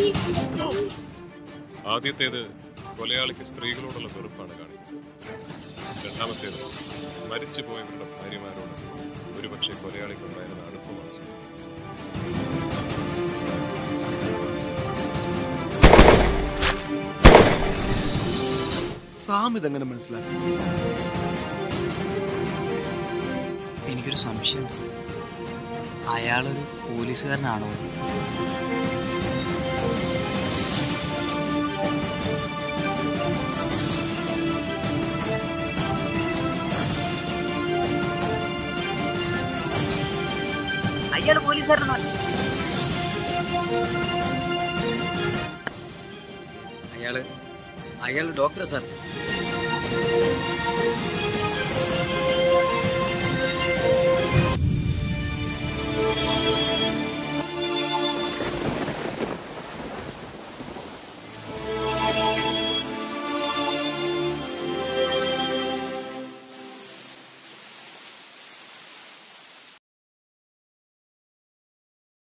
ആദ്യത്തേത് കൊലയാളിക്ക് സ്ത്രീകളോടുള്ള വെറുപ്പാണ് കാണിക്കുന്നത് രണ്ടാമത്തേത് മരിച്ചു പോയവരുടെ ഭാര്യമാരോട് ഒരുപക്ഷെ കൊലയാളിക്കുണ്ടായിരുന്ന അടുപ്പമാണ് സൂചിപ്പിക്കുന്നത് സാം ഇതെങ്ങനെ മനസ്സിലാക്കി എനിക്കൊരു സംശയമുണ്ട് അയാളൊരു പോലീസുകാരനാണോ അയാൾ പോലീസുകാരനാണ് അയാള് അയാൾ ഡോക്ടർ സാർ